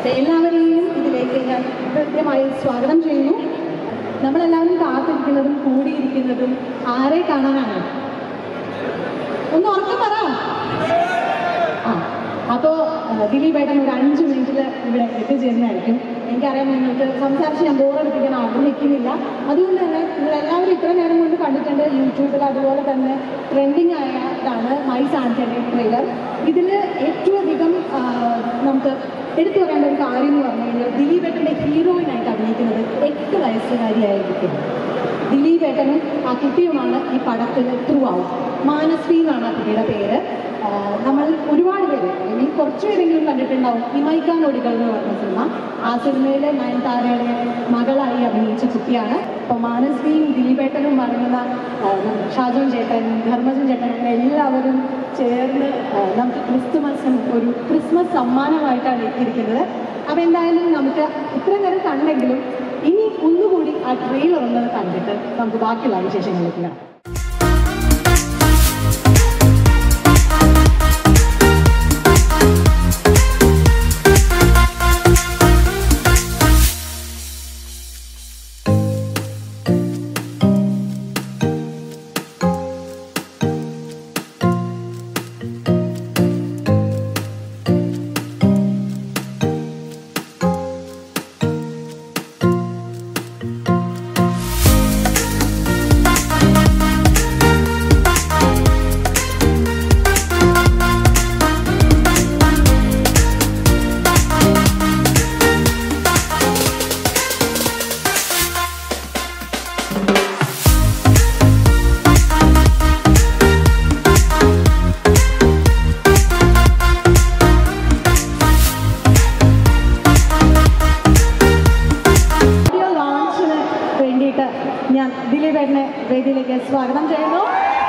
അപ്പോൾ എല്ലാവരെയും ഇതിലേക്ക് ഞാൻ കൃത്യമായി സ്വാഗതം ചെയ്യുന്നു നമ്മളെല്ലാവരും കാത്തിരിക്കുന്നതും കൂടിയിരിക്കുന്നതും ആരെ കാണാനാണ് ഒന്ന് ഉറക്കം പറ ആ അപ്പോൾ ദിലീപേട്ടൻ ഒരു അഞ്ച് മിനിറ്റിൽ ഇവിടെ എത്തിച്ചേരുന്നതായിരിക്കും എനിക്കറിയാം നിങ്ങൾക്ക് സംസാരിച്ച് ഞാൻ ബോറടിപ്പിക്കാൻ ആഗ്രഹിക്കുന്നില്ല അതുകൊണ്ട് തന്നെ നിങ്ങളെല്ലാവരും ഇത്ര നേരം കൊണ്ട് കണ്ടിട്ടുണ്ട് യൂട്യൂബിൽ അതുപോലെ തന്നെ ട്രെൻഡിങ് ആയതാണ് മൈ സാന്റയുടെ ട്രെയിലർ ഇതിൽ ഏറ്റവും അധികം ആ, നമുക്ക് എടുത്തു പറയേണ്ട ഒരു കാര്യം എന്ന് പറഞ്ഞു കഴിഞ്ഞാൽ ദിലീപേട്ടൻ്റെ ഹീറോയിനായിട്ട് അഭിനയിക്കുന്നത് എട്ട് വയസ്സുകാരിയായിരിക്കും ദിലീപ് ഏട്ടനും ആ കുട്ടിയുമാണ് ഈ പടത്തിൽ ത്രൂ ഔട്ട് മാനസ്വി എന്നാണ് ആ കുട്ടിയുടെ പേര് ആ, നമ്മൾ ഒരുപാട് പേര് ഇനി കുറച്ച് പേരെങ്കിലും കണ്ടിട്ടുണ്ടാവും ഇമൈക്ക നൊടികൾ എന്ന് പറഞ്ഞ സിനിമ ആ സിനിമയിലെ നയൻതാരയുടെ മകളായി അഭിനയിച്ച കുട്ടിയാണ് അപ്പോൾ മാനസ്വിയും ദിലീപേട്ടനും പറയുന്ന ആ, ഷാജോൻ ചേട്ടൻ ധർമ്മജൻ ചേട്ടൻ അങ്ങനെ എല്ലാവരും ചേർന്ന് ആ, നമുക്ക് ക്രിസ്തുമസും ഒരു ക്രിസ്മസ് സമ്മാനമായിട്ടാണ് എത്തിയിരിക്കുന്നത് അപ്പോൾ എന്തായാലും നമുക്ക് ഇത്രയും നേരം കണ്ടെങ്കിലും ഇനി ഒന്നുകൂടി ആ ട്രെയിലർ ഒന്ന് കണ്ടിട്ട് നമുക്ക് ബാക്കിയുള്ള വിശേഷങ്ങളിലേക്ക് കാണാം ഓഡിയോ ലോഞ്ചിന് വേണ്ടിയിട്ട് ഞാൻ ദിലീപേട്ടനെ വേദിയിലേക്ക് സ്വാഗതം ചെയ്യുന്നു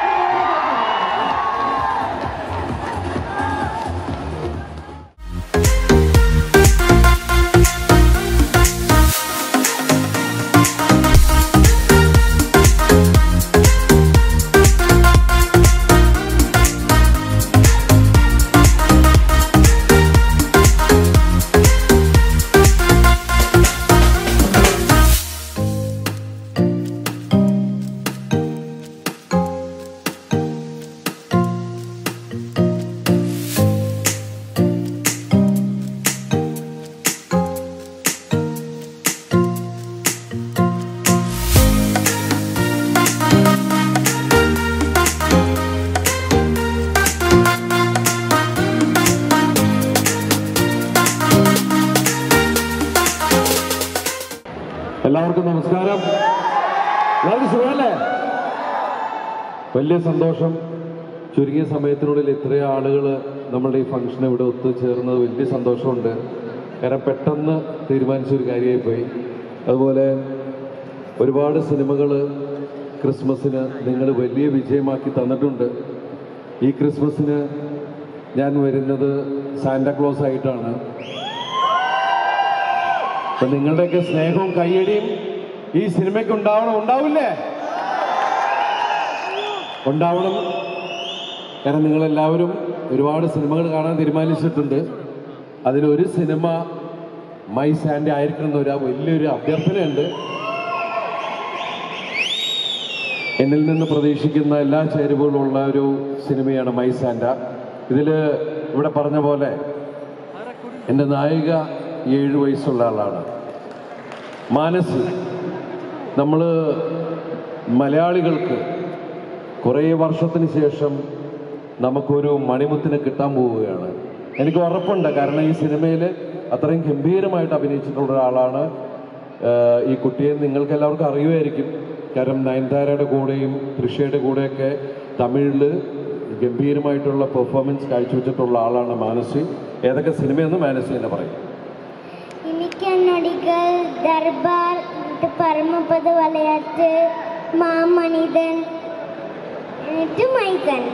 എല്ലാവർക്കും നമസ്കാരം എല്ലാവർക്കും സുഖമല്ലേ വലിയ സന്തോഷം ചുരുങ്ങിയ സമയത്തിനുള്ളിൽ ഇത്രയും ആളുകൾ നമ്മളുടെ ഈ ഫംഗ്ഷൻ ഇവിടെ ഒത്തുചേർന്നത് വലിയ സന്തോഷമുണ്ട് കാരണം പെട്ടെന്ന് തീരുമാനിച്ച ഒരു കാര്യമായി പോയി അതുപോലെ ഒരുപാട് സിനിമകൾ ക്രിസ്മസിന് നിങ്ങൾ വലിയ വിജയമാക്കി തന്നിട്ടുണ്ട് ഈ ക്രിസ്മസിന് ഞാൻ വരുന്നത് സാന്റാക്ലോസ് ആയിട്ടാണ് അപ്പൊ നിങ്ങളുടെയൊക്കെ സ്നേഹവും കയ്യടിയും ഈ സിനിമയ്ക്ക് ഉണ്ടാവണം ഉണ്ടാവില്ലേ ഉണ്ടാവണം കാരണം നിങ്ങളെല്ലാവരും ഒരുപാട് സിനിമകൾ കാണാൻ തീരുമാനിച്ചിട്ടുണ്ട് അതിലൊരു സിനിമ മൈ സാൻഡി ആയിരിക്കണം എന്നൊരു വലിയൊരു അഭ്യർത്ഥനയുണ്ട് എന്നിൽ നിന്ന് പ്രതീക്ഷിക്കുന്ന എല്ലാ ചേരുവകളും ഉള്ള ഒരു സിനിമയാണ് മൈ സാൻഡ ഇതിൽ ഇവിടെ പറഞ്ഞ പോലെ എൻ്റെ നായിക ഏഴ് വയസ്സുള്ള ആളാണ് മാനസ് നമ്മൾ മലയാളികൾക്ക് കുറേ വർഷത്തിന് ശേഷം നമുക്കൊരു മണിമുത്തിനെ കിട്ടാൻ പോവുകയാണ് എനിക്ക് ഉറപ്പുണ്ട് കാരണം ഈ സിനിമയിൽ അത്രയും ഗംഭീരമായിട്ട് അഭിനയിച്ചിട്ടുള്ള ഒരാളാണ് ആഹ് ഈ കുട്ടിയെ നിങ്ങൾക്ക് എല്ലാവർക്കും അറിയുമായിരിക്കും കാരണം നയൻതാരയുടെ കൂടെയും തൃഷയുടെ കൂടെയൊക്കെ തമിഴിൽ ഗംഭീരമായിട്ടുള്ള പെർഫോമൻസ് കാഴ്ചവെച്ചിട്ടുള്ള ആളാണ് മാനസി ഏതൊക്കെ സിനിമയെന്ന് മാനസി എന്ന് പറയും இமிக்கநொடிகள் தர்பார் എന്നിട്ട് പരമപദ വലയത്ത് മാമണിതൻ എന്നിട്ട് മൈസണ്ട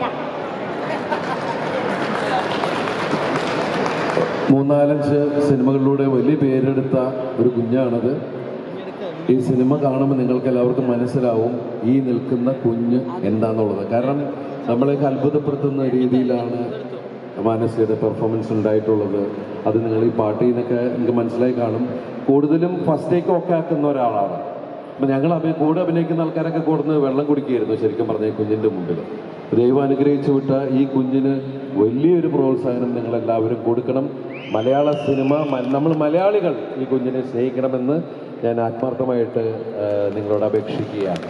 മൂന്നാലഞ്ച് സിനിമകളിലൂടെ വലിയ പേരെടുത്ത ഒരു കുഞ്ഞാണത് ഈ സിനിമ കാണുമ്പോൾ നിങ്ങൾക്ക് എല്ലാവർക്കും മനസ്സിലാവും ഈ നിൽക്കുന്ന കുഞ്ഞ് എന്താന്നുള്ളത് കാരണം നമ്മളെയൊക്കെ അത്ഭുതപ്പെടുത്തുന്ന രീതിയിലാണ് മാനസികയുടെ പെർഫോമൻസ് ഉണ്ടായിട്ടുള്ളത് അത് നിങ്ങൾ ഈ പാട്ടിൽ നിന്നൊക്കെ നിങ്ങൾക്ക് മനസ്സിലായി കാണും കൂടുതലും ഫസ്റ്റ് ടേക്ക് ഒക്കെ ആക്കുന്ന ഒരാളാണ് അപ്പം ഞങ്ങൾ അഭി കൂടെ അഭിനയിക്കുന്ന ആൾക്കാരൊക്കെ കൂടുന്നത് വെള്ളം കുടിക്കുകയായിരുന്നു ശരിക്കും പറഞ്ഞ ഈ കുഞ്ഞിൻ്റെ മുമ്പിൽ ദൈവം അനുഗ്രഹിച്ചു വിട്ട ഈ കുഞ്ഞിന് വലിയൊരു പ്രോത്സാഹനം നിങ്ങളെല്ലാവരും കൊടുക്കണം മലയാള സിനിമ നമ്മൾ മലയാളികൾ ഈ കുഞ്ഞിനെ സ്നേഹിക്കണമെന്ന് ഞാൻ ആത്മാർത്ഥമായിട്ട് ആ, നിങ്ങളോട് അപേക്ഷിക്കുകയാണ്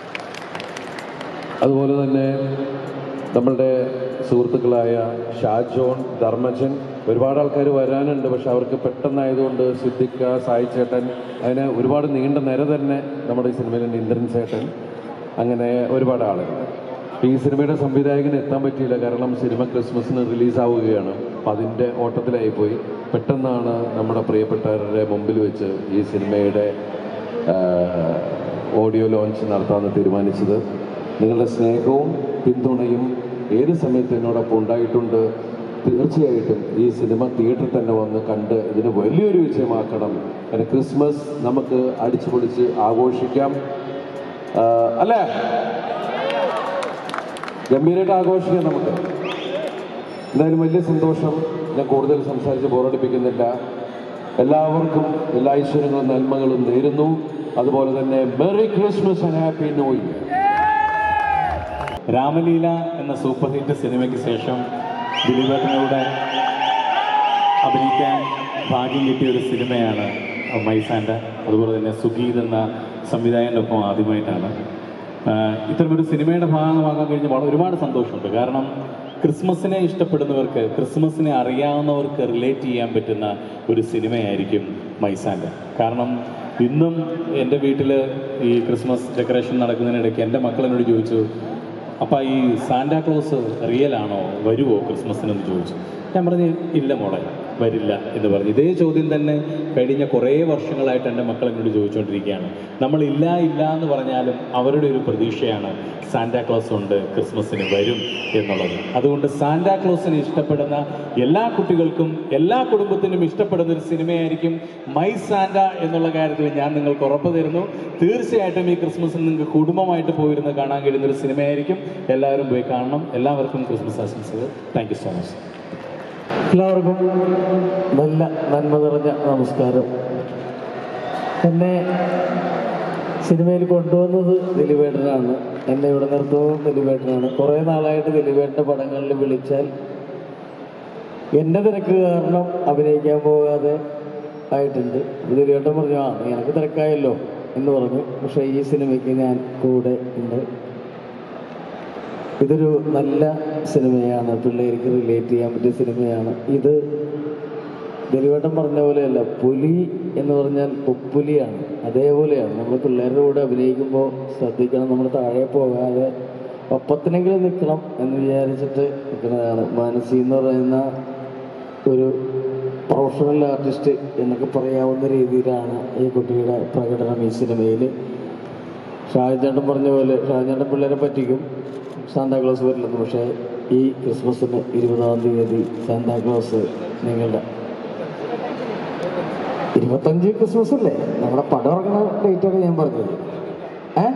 അതുപോലെ തന്നെ നമ്മളുടെ സുഹൃത്തുക്കളായ ഷാജോൺ ധർമ്മജൻ ഒരുപാട് ആൾക്കാർ വരാനുണ്ട് പക്ഷെ അവർക്ക് പെട്ടെന്നായതുകൊണ്ട് സിദ്ദിഖ സായി ചേട്ടൻ അതിന് ഒരുപാട് നീണ്ട നിര തന്നെ നമ്മുടെ ഈ സിനിമയിലുണ്ട് ഇന്ദ്രൻ ചേട്ടൻ അങ്ങനെ ഒരുപാട് ആളുകൾ ഈ സിനിമയുടെ സംവിധായകന് എത്താൻ പറ്റിയില്ല കാരണം സിനിമ ക്രിസ്മസിന് റിലീസാവുകയാണ് അപ്പം അതിൻ്റെ ഓട്ടത്തിലായിപ്പോയി പെട്ടെന്നാണ് നമ്മുടെ പ്രിയപ്പെട്ടവരുടെ മുമ്പിൽ വെച്ച് ഈ സിനിമയുടെ ഓഡിയോ ലോഞ്ച് നടത്താമെന്ന് തീരുമാനിച്ചത് നിങ്ങളുടെ സ്നേഹവും പിന്തുണയും ഏത് സമയത്ത് എന്നോടൊപ്പം ഉണ്ടായിട്ടുണ്ട് തീർച്ചയായിട്ടും ഈ സിനിമ തിയേറ്ററിൽ തന്നെ വന്ന് കണ്ട് ഇതിന് വലിയൊരു വിജയമാക്കണം കാരണം ക്രിസ്മസ് നമുക്ക് അടിച്ചു പൊളിച്ച് ആഘോഷിക്കാം ആ, അല്ലേ ഗംഭീരമായിട്ട് ആഘോഷിക്കാം നമുക്ക് എന്തായാലും വലിയ സന്തോഷം ഞാൻ കൂടുതൽ സംസാരിച്ച് ബോറടിപ്പിക്കുന്നില്ല എല്ലാവർക്കും എല്ലാ ഐശ്വര്യങ്ങളും നന്മകളും നേരുന്നു അതുപോലെ തന്നെ merry Christmas and happy new year Ramaleela എന്ന സൂപ്പർ ഹിറ്റ് സിനിമയ്ക്ക് ശേഷം ദിലീപേട്ടനോട് അഭിനയിക്കാൻ ഭാഗ്യം കിട്ടിയ ഒരു സിനിമയാണ് മൈസാൻ്റെ അതുപോലെ തന്നെ സുഗീത് എന്ന സംവിധായകൻ്റെ ഒപ്പം ആദ്യമായിട്ടാണ് ആഹ് ഇത്തരമൊരു സിനിമയുടെ ഭാഗമാകാൻ കഴിഞ്ഞ വളരെ ഒരുപാട് സന്തോഷമുണ്ട് കാരണം ക്രിസ്മസിനെ ഇഷ്ടപ്പെടുന്നവർക്ക് ക്രിസ്മസിനെ അറിയാവുന്നവർക്ക് റിലേറ്റ് ചെയ്യാൻ പറ്റുന്ന ഒരു സിനിമയായിരിക്കും മൈസാൻ്റെ കാരണം ഇന്നും എൻ്റെ വീട്ടിൽ ഈ ക്രിസ്മസ് ഡെക്കറേഷൻ നടക്കുന്നതിനിടയ്ക്ക് എൻ്റെ മക്കൾ എന്നോട് ചോദിച്ചു അപ്പം ഈ സാന്റാക്ലോസ് റിയൽ ആണോ വരുമോ ക്രിസ്മസിനെന്ന് ചോദിച്ചു ഞാൻ പറഞ്ഞു ഇല്ല മോളെ വരില്ല എന്ന് പറഞ്ഞു ഇതേ ചോദ്യം തന്നെ കഴിഞ്ഞ കുറേ വർഷങ്ങളായിട്ട് എൻ്റെ മക്കൾ എന്നോട് ചോദിച്ചുകൊണ്ടിരിക്കുകയാണ് നമ്മൾ ഇല്ല ഇല്ല എന്ന് പറഞ്ഞാലും അവരുടെ ഒരു പ്രതീക്ഷയാണ് സാന്റാക്ലോസ് ഉണ്ട് ക്രിസ്മസിന് വരും എന്നുള്ളത് അതുകൊണ്ട് സാന്റാക്ലോസിനെ ഇഷ്ടപ്പെടുന്ന എല്ലാ കുട്ടികൾക്കും എല്ലാ കുടുംബത്തിനും ഇഷ്ടപ്പെടുന്ന ഒരു സിനിമയായിരിക്കും മൈ സാന്റ എന്നുള്ള കാര്യത്തിൽ ഞാൻ നിങ്ങൾക്ക് ഉറപ്പ് തരുന്നു തീർച്ചയായിട്ടും ഈ ക്രിസ്മസിന് നിങ്ങൾക്ക് കുടുംബമായിട്ട് പോയിരുന്ന് കാണാൻ കഴിയുന്ന ഒരു സിനിമയായിരിക്കും എല്ലാവരും പോയി കാണണം എല്ലാവർക്കും ക്രിസ്മസ് ആശംസകൾ താങ്ക് യു സോ മച്ച് എല്ലാവർക്കും നല്ല നന്മ നിറഞ്ഞ നമസ്കാരം എന്നെ സിനിമയിൽ കൊണ്ടുവന്നത് ദിലീപേട്ടനാണ് എന്നെ ഇവിടെ നിർത്തുന്നതും ദിലീപേട്ടനാണ് കുറേ നാളായിട്ട് ദിലീപേട്ടൻ്റെ പടങ്ങളിൽ വിളിച്ചാൽ എൻ്റെ തിരക്ക് കാരണം അഭിനയിക്കാൻ പോകാതെ ആയിട്ടുണ്ട് ദിലീപേട്ടൻ പറഞ്ഞു ആ നീ എനിക്ക് തിരക്കായല്ലോ എന്ന് പറഞ്ഞു പക്ഷേ ഈ സിനിമയ്ക്ക് ഞാൻ കൂടെ ഉണ്ട് ഇതൊരു നല്ല സിനിമയാണ് പിള്ളേർക്ക് റിലേറ്റ് ചെയ്യാൻ പറ്റിയ സിനിമയാണ് ഇത് ദിലീപേട്ടൻ പറഞ്ഞ പോലെയല്ല പുലി എന്ന് പറഞ്ഞാൽ ഉപ്പുലിയാണ് അതേപോലെയാണ് നമ്മൾ പിള്ളേരുടെ കൂടെ അഭിനയിക്കുമ്പോൾ ശ്രദ്ധിക്കണം നമ്മൾ താഴെ പോകാതെ ഒപ്പത്തിനെങ്കിലും നിൽക്കണം എന്ന് വിചാരിച്ചിട്ട് നിൽക്കുന്നതാണ് മാനസി എന്ന് പറയുന്ന ഒരു പ്രൊഫഷണൽ ആർട്ടിസ്റ്റ് എന്നൊക്കെ പറയാവുന്ന രീതിയിലാണ് ഈ കുട്ടിയുടെ പ്രകടനം ഈ സിനിമയിൽ ഷാജാണ്ടൻ പറഞ്ഞ പോലെ ഷാജാണ്ടൻ പിള്ളേരെ പറ്റിക്കും സാന്താക്ലോസ് വരില്ലെന്ന് പക്ഷേ ഈ ക്രിസ്മസിന് ഇരുപതാം തീയതി സാന്താക്ലോസ് നിങ്ങളുടെ ഇരുപത്തഞ്ച് ക്രിസ്മസ് അല്ലേ നമ്മുടെ പടം ഇറങ്ങുന്ന ഡേറ്റ് ഒക്കെ ഞാൻ പറഞ്ഞത് ഏ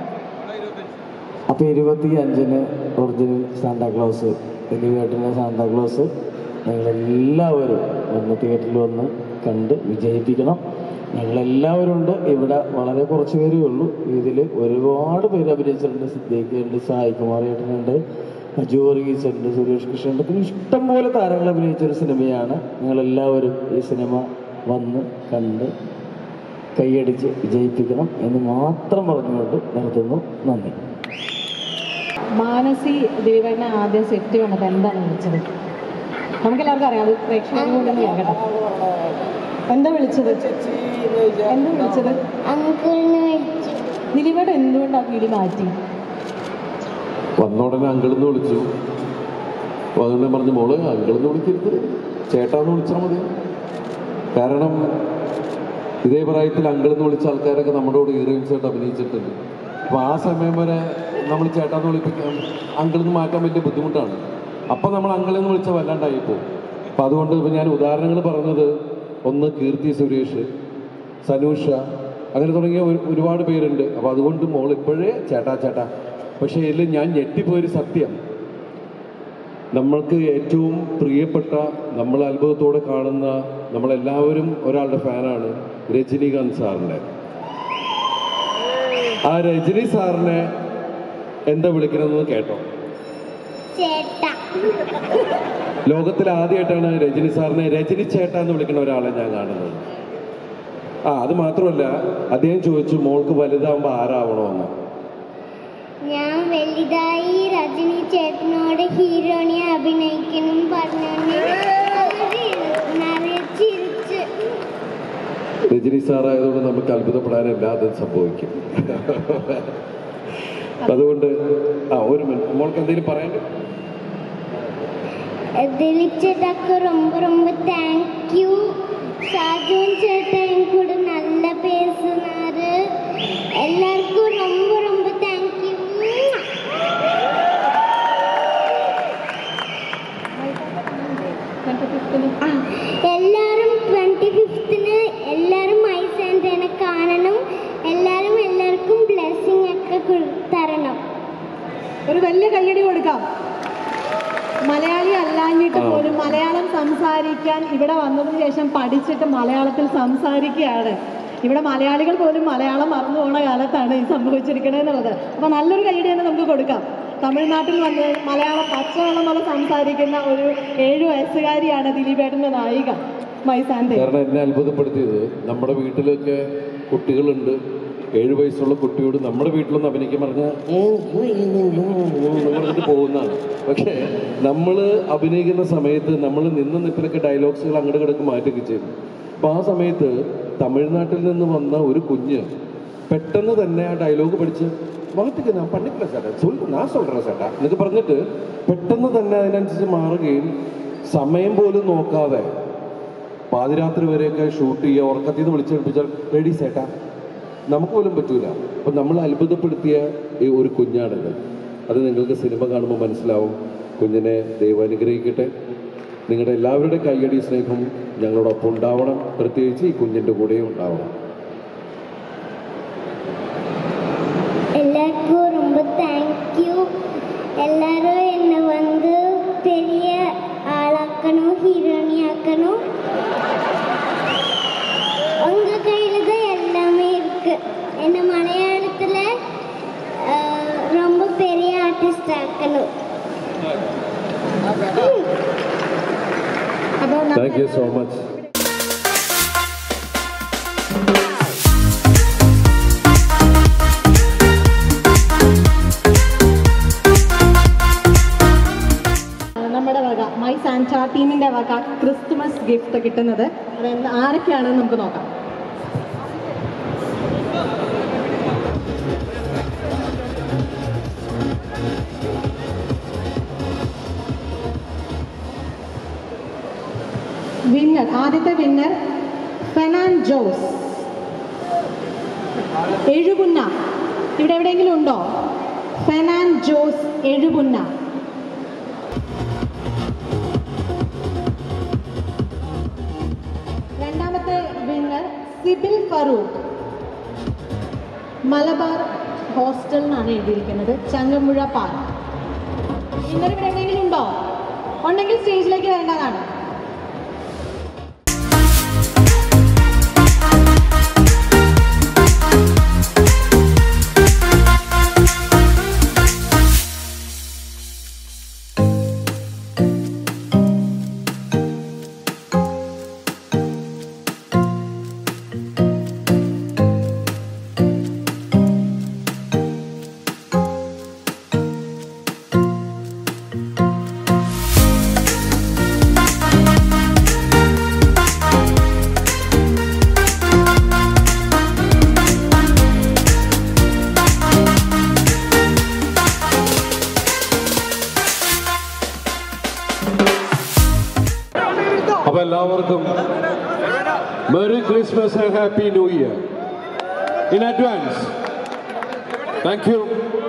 അപ്പൊ ഇരുപത്തി അഞ്ചിന് ഒറിജിനൽ സാന്താക്ലോസ് ദിലീപേട്ടൻ്റെ സാന്താക്ലോസ് നിങ്ങളെല്ലാവരും വന്ന് തിയേറ്ററിൽ വന്ന് കണ്ട് വിജയിപ്പിക്കണം ഞങ്ങളെല്ലാവരും ഉണ്ട് ഇവിടെ വളരെ കുറച്ച് പേരേ ഉള്ളൂ ഇതിൽ ഒരുപാട് പേര് അഭിനയിച്ചിട്ടുണ്ട് സിദ്ദീഖുണ്ട് സായി കുമാർ ഏട്ടനുണ്ട് അജു വർഗീസ് ഉണ്ട് സുരേഷ് കൃഷ്ണ ഉണ്ട് പിന്നെ ഇഷ്ടംപോലെ താരങ്ങൾ അഭിനയിച്ച ഒരു സിനിമയാണ് നിങ്ങളെല്ലാവരും ഈ സിനിമ വന്ന് കണ്ട് കൈയടിച്ച് വിജയിപ്പിക്കണം എന്ന് മാത്രം പറഞ്ഞുകൊണ്ട് നിർത്തുന്നു നന്ദി മാനസി ദിലീപേട്ടനെ ആദ്യം സെറ്റ് വന്നപ്പോൾ എന്താണ് വിളിച്ചത് നമുക്കെല്ലാവർക്കും അറിയാം അത് പ്രേക്ഷകരുടെ കൂടെ ഒന്ന് കേൾക്കട്ടെ എന്താ വിളിച്ചത് എന്താ വിളിച്ചത് അങ്കിളിനെ വിളിച്ചു ദിലീപേട്ടൻ എന്തുകൊണ്ട് ആ വിളി മാറ്റി വന്ന ഉടനെ അങ്കിളെന്ന് വിളിച്ചു അപ്പോൾ അതുകൊണ്ട് ഞാൻ പറഞ്ഞു മോള് അങ്കിളെന്ന് വിളിക്കരുത് ചേട്ടാന്ന് വിളിച്ചാൽ മതി കാരണം ഇതേ പ്രായത്തിൽ അങ്കിളെന്ന് വിളിച്ച ആൾക്കാരൊക്കെ നമ്മുടെ കൂടെ ഹീറോയിൻസ് ആയിട്ട് അഭിനയിച്ചിട്ടുണ്ട് അപ്പോൾ ആ സമയം വരെ നമ്മൾ ചേട്ടാന്ന് വിളിപ്പിക്കാൻ അങ്കിളെന്ന് മാറ്റാൻ വലിയ ബുദ്ധിമുട്ടാണ് അപ്പം നമ്മൾ അങ്കിളെന്ന് വിളിച്ചാൽ വല്ലാണ്ടായി പോകും അപ്പം അതുകൊണ്ട് ഇപ്പം ഞാൻ ഉദാഹരണങ്ങൾ പറഞ്ഞത് ഒന്ന് കീർത്തി സുരേഷ് സനൂഷ അങ്ങനെ തുടങ്ങിയ ഒരു- ഒരുപാട് പേരുണ്ട് അപ്പോൾ അതുകൊണ്ട് മോൾ ഇപ്പോഴേ ചേട്ടാ ചേട്ടാ പക്ഷേ ഇതിൽ ഞാൻ ഞെട്ടിപ്പോയൊരു സത്യം നമ്മൾക്ക് ഏറ്റവും പ്രിയപ്പെട്ട നമ്മൾ അത്ഭുതത്തോടെ കാണുന്ന നമ്മളെല്ലാവരും ഒരാളുടെ ഫാനാണ് രജനീകാന്ത് സാറിൻ്റെ ആ രജനി സാറിനെ എന്താ വിളിക്കണമെന്ന് കേട്ടോ ചേട്ടാ ലോകത്തിൽ ആദ്യമായിട്ടാണ് രജനി സാറിനെ രജനി ചേട്ട എന്ന് വിളിക്കുന്ന ഒരാളെ ഞാൻ കാണുന്നത് ആ അത് മാത്രമല്ല അദ്ദേഹം ചോദിച്ചു മോൾക്ക് വലുതാകുമ്പോൾ ആരാവണമെന്ന് ഞാൻ വലുതായി രജനി ചേട്ടനോട് ഹീറോണിയെ അഭിനയിക്കണം പറഞ്ഞു നിറയെ ചിരിച്ച് രജനി സാറായതുകൊണ്ട് നമുക്ക് അത്ഭുതപ്പെടാനില്ലാതെ സംഭവിക്കും അതുകൊണ്ട് ആ ഒരു മിനിറ്റ് മോൾക്ക് എന്തെങ്കിലും പറയാൻ ദിലിച്ചേട്ടാക്ക് ரொம்ப ரொம்ப தேங்க்யூ சாஜுன் சேட்டா என் கூட நல்ல பேசினாரு எல்லாருக்கும் ரொம்ப ரொம்ப தேங்க்யூ എല്ലാരും ട്വന്റി ഫിഫ്തിന് എല്ലാരും മൈസാൻഡേനെ കാണണം എല്ലാരും എല്ലാവർക്കും ബ്ലെസ്സിങ് ഒക്കെ കൊ- തരണം ഒരു വലിയ കയ്യടി കൊടുക്കാം മലയാളി അല്ലാഞ്ഞിട്ട് പോലും മലയാളം സംസാരിക്കാൻ ഇവിടെ വന്നതിന് ശേഷം പഠിച്ചിട്ട് മലയാളത്തിൽ സംസാരിക്കുകയാണ് ഇവിടെ മലയാളികൾ പോലും മലയാളം മറന്നു പോണ കാലത്താണ് ഈ സംഭവിച്ചിരിക്കണത് എന്നുള്ളത് അപ്പൊ നല്ലൊരു കയ്യടി തന്നെ നമുക്ക് കൊടുക്കാം തമിഴ്നാട്ടിൽ വന്ന് മലയാളം പച്ചവെള്ളം പോലെ സംസാരിക്കുന്ന ഒരു ഏഴു വയസ്സുകാരിയാണ് ദിലീപേട്ടന്റെ നായിക മൈസാന്റെ കാരണം എന്നെ അത്ഭുതപ്പെടുത്തിയത് നമ്മുടെ വീട്ടിലൊക്കെ കുട്ടികളുണ്ട് ഏഴ് വയസ്സുള്ള കുട്ടിയോട് നമ്മുടെ വീട്ടിലൊന്ന് അഭിനയിക്കാൻ പറഞ്ഞാൽ പറഞ്ഞിട്ട് പോകുന്നതാണ് പക്ഷേ നമ്മൾ അഭിനയിക്കുന്ന സമയത്ത് നമ്മൾ നിന്ന് നിപ്പിലൊക്കെ ഡയലോഗ്സുകൾ അങ്ങോട്ട് കിടക്ക് മാറ്റുകയൊക്കെ ചെയ്തു അപ്പോൾ ആ സമയത്ത് തമിഴ്നാട്ടിൽ നിന്ന് വന്ന ഒരു കുഞ്ഞ് പെട്ടെന്ന് തന്നെ ആ ഡയലോഗ് പഠിച്ച് മാറ്റിക്ക് ഞാൻ പണ്ടിക്കില്ല ചേട്ടാ സൊല്ലു ഞാൻ സൊല്ലറ ചേട്ടാ എന്നൊക്കെ പറഞ്ഞിട്ട് പെട്ടെന്ന് തന്നെ അതിനനുസരിച്ച് മാറുകയും സമയം പോലും നോക്കാതെ പാതിരാത്രി വരെയൊക്കെ ഷൂട്ട് ചെയ്യുക ഉറക്കത്തിൽ നിന്ന് വിളിച്ചെടുപ്പിച്ചാൽ റെഡി ചേട്ടാ നമുക്ക് പോലും പറ്റൂല അപ്പം നമ്മൾ അത്ഭുതപ്പെടുത്തിയ ഈ ഒരു കുഞ്ഞാണിത് അത് നിങ്ങൾക്ക് സിനിമ കാണുമ്പോൾ മനസ്സിലാവും കുഞ്ഞിനെ ദൈവം അനുഗ്രഹിക്കട്ടെ നിങ്ങളുടെ എല്ലാവരുടെ കയ്യടി സ്നേഹം ഞങ്ങളോടൊപ്പം ഉണ്ടാവണം പ്രത്യേകിച്ച് ഈ കുഞ്ഞിൻ്റെ കൂടെയും ഉണ്ടാവണം எல்லாருக்கும் ரொம்ப தேங்க்யூ எல்லாரும் என்னை வந்து பெரிய ஆளாக்கணும் ஹீரோனி ஆக்கணும் உங்க கையில தான் எல்லாமே இருக்கு என்ன மலையாளத்துல ஆஹ், ரொம்ப பெரிய ஆர்டிஸ்ட் ஆக்கணும் അപ്പോൾ താങ്ക് യു സോ മച്ച് നമ്മുടെ വക മൈ സാൻറ്റ ടീമിന്റെ വക ക്രിസ്തുമസ് ഗിഫ്റ്റ് കിട്ടുന്നത് അത് എന്ത് ആരൊക്കെയാണെന്ന് നമുക്ക് നോക്കാം വിന്നർ ആദ്യത്തെ വിന്നർ ഫെനാൻ ജോസ് എഴുപുന്ന ഇവിടെ എവിടെയെങ്കിലും ഉണ്ടോ ഫെനാൻ ജോസ് എഴുപുന്ന രണ്ടാമത്തെ വിന്നർ സിബിൽ ഫറൂഖ് മലബാർ ഹോസ്റ്റൽ എന്നാണ് എഴുതിയിരിക്കുന്നത് ചങ്ങമ്പുഴ പാർക്ക് വിന്നർ ഇവിടെ എവിടെയെങ്കിലും ഉണ്ടോ ഉണ്ടെങ്കിൽ സ്റ്റേജിലേക്ക് വേണ്ടതാണ് അപ്പൊ എല്ലാവർക്കും merry Christmas and happy new year in advance thank U